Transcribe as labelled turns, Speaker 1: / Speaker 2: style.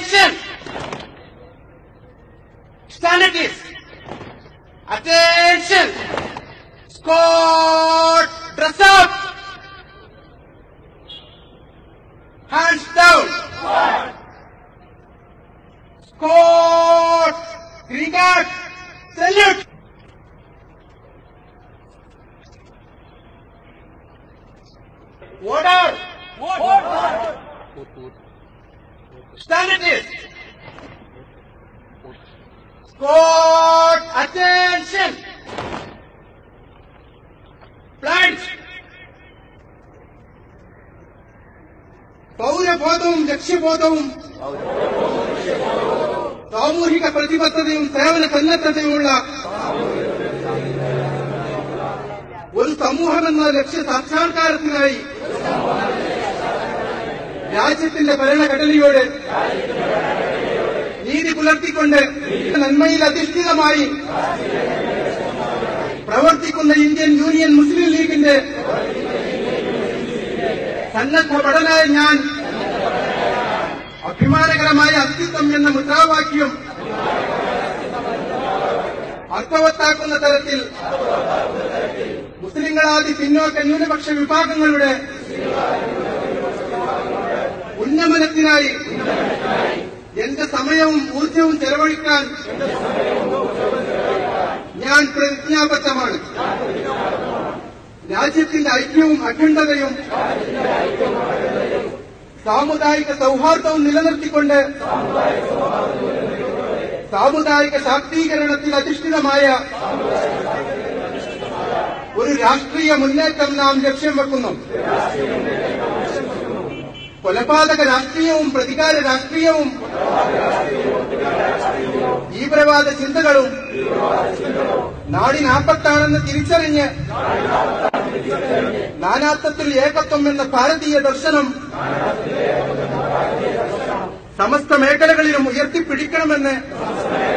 Speaker 1: Attention! Stand at ease. Attention! Squad, dress up! Hands down! Squad, green card, salute! Order! Stand at ease. Squad, attention! Plants! പൗരബോധവും ലക്ഷ്യബോധവും സാമൂഹിക പ്രതിബദ്ധതയും സേവന സന്നദ്ധതയുമുള്ള ഒരു സമൂഹമെന്ന ലക്ഷ്യ സാക്ഷാത്കാരത്തിനായി രാജ്യത്തിന്റെ ഭരണഘടനയോട് നീതി പുലർത്തിക്കൊണ്ട് നന്മയിൽ അധിഷ്ഠിതമായി പ്രവർത്തിക്കുന്ന ഇന്ത്യൻ യൂണിയൻ മുസ്ലിം ലീഗിന്റെ സന്നദ്ധ പഠനായ ഞാൻ അഭിമാനകരമായ അസ്തിത്വം എന്ന മുദ്രാവാക്യം അർത്ഥവത്താക്കുന്ന തരത്തിൽ മുസ്ലിങ്ങളാദി പിന്നോക്ക ന്യൂനപക്ഷ വിഭാഗങ്ങളുടെ ഉന്നമനത്തിനായി എന്റെ സമയവും ഊർജവും ചെലവഴിക്കാൻ ഞാൻ പ്രതിജ്ഞാബദ്ധമാണ് രാജ്യത്തിന്റെ ഐക്യവും അഖണ്ഡതയും സാമുദായിക സൗഹാർദ്ദവും നിലനിർത്തിക്കൊണ്ട് സാമുദായിക ശാക്തീകരണത്തിൽ അധിഷ്ഠിതമായ ഒരു രാഷ്ട്രീയ മുന്നേറ്റം നാം ലക്ഷ്യം വെക്കുന്നു കൊലപാതക രാഷ്ട്രീയവും പ്രതികാര രാഷ്ട്രീയവും തീവ്രവാദ ചിന്തകളും നാടിനാപ്പത്താണെന്ന് തിരിച്ചറിഞ്ഞ് നാനാത്വത്തിൽ ഏകത്വം എന്ന ഭാരതീയ ദർശനം സമസ്ത മേഖലകളിലും ഉയർത്തിപ്പിടിക്കണമെന്ന്